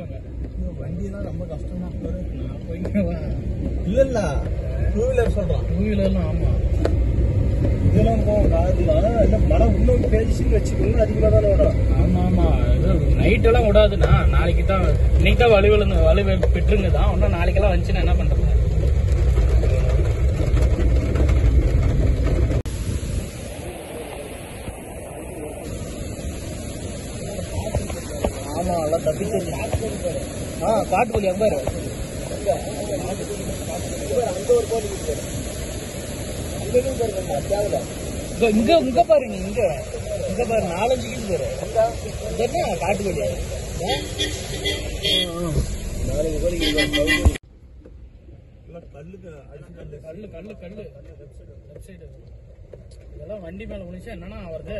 சொல்லுவாங்க வண்டியெல்லாம் ரொம்ப கஷ்டமா இருக்கு நான் போய்க்கவா இல்ல இல்ல டூ வீலர் சொல்றான் டூ வீலர்லாம் ஆமா இதெல்லாம் போகும் காதுல இல்ல மழை இன்னும் பேசின்னு வச்சுக்கணும் அதிகமா தானே ஓடும் ஆமா ஆமா நைட் எல்லாம் விடாதுண்ணா நாளைக்கு தான் இன்னைக்கு தான் வலு விழுந்து வலு பெற்றுங்க தான் இன்னும் நாளைக்கெல்லாம் வந்துச்சுன்னா என்ன பண்றது ஆமா எல்லாம் தப்பிச்சு ஆ காட்டுக்குள்ளி அம்பாரு அங்க ஒரு கோழி இருக்கு இங்கேயும் பாருங்க தேவையில்ல இங்க இங்க இங்க பாருங்க இங்க இங்க பாரு நாலஞ்சு கிலோ பாரு இங்க என்ன காட்டுக்குள்ளி நாளைக்கு கோழிக்கு எல்லாம் கல்லுக்கு அடிச்சு கல்லு கல்லு கல்லு கல்லு லெஃப்ட் சைடு இதெல்லாம் வண்டி மேல விழுந்துச்சா என்னன்னா வருது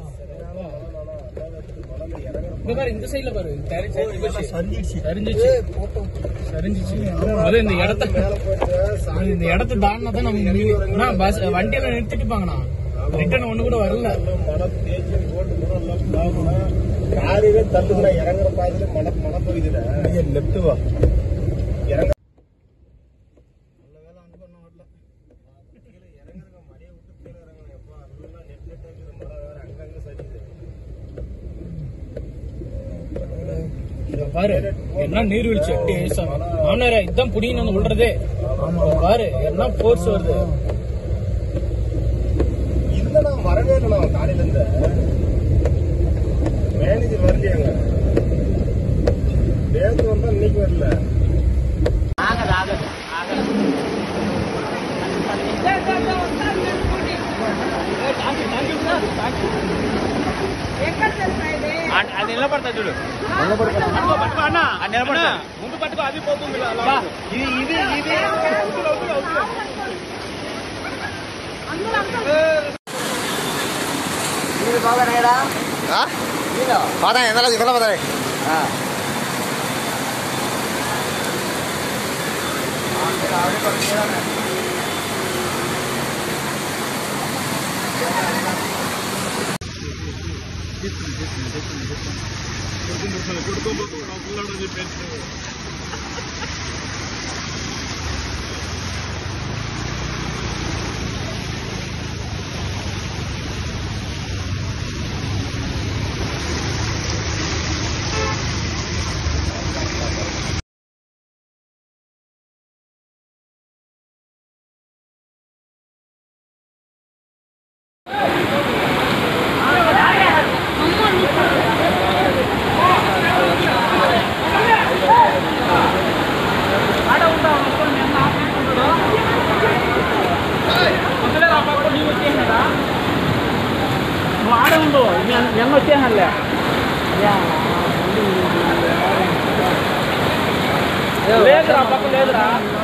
இங்க பாரு இந்த சைடுல பாரு தரி- சரிஞ்சு போச்சு. சரிஞ்சிடுச்சு சரிஞ்சிச்சு சரிஞ்சிச்சு அது இந்த இடத்த மேல போயிட்டு அது இந்த இடத்த தாண்டினா தான் நம்ம முடியும் பஸ் வண்டியில நிறுத்திட்டுப்பாங்கண்ணா ரிட்டர்ன் ஒண்ணு கூட வரல எல்லாம் மழை தேய்ச்சி ரோட்டு கூட எல்லாம் பாக்கணும்னா காலையிலே தள்ளுதுல இறங்குற பாதையில மழை மழை பெய்யுதுல லெப்ட் வா இறங்க நல்ல வேலை அங்க ஒண்ணும் வரல கீழே இறங்குறங்க மழையை விட்டு கீழே இறங்கணும் எப்பா நல்லா நெட் நெட் இருக்குது மழை வேற அங்கங்க சரியுது இங்க பாரு என்ன நீர்வீழ்ச்சி எப்படி ஆனரா இதான் புடின்னு வந்து விடுறதே இங்க பாரு என்ன போர்ஸ் வருது இல்ல நான் வரவே இல்லை நான் காலையில இருந்து மேனேஜர் வரலையாங்க நேற்று வந்தா இன்னைக்கு வரல అది నిలబడతా చూడు పట్టుకో అన్న అది నిలబడతా ముందు పట్టుకో అది పోతుంది ఇది ఇది ఇది பார்த்தேன் எந்த இதெல்லாம் பார்த்தேன் ఆడ ఉండు నేను వచ్చేసానులే లేదురా పక్క లేదురా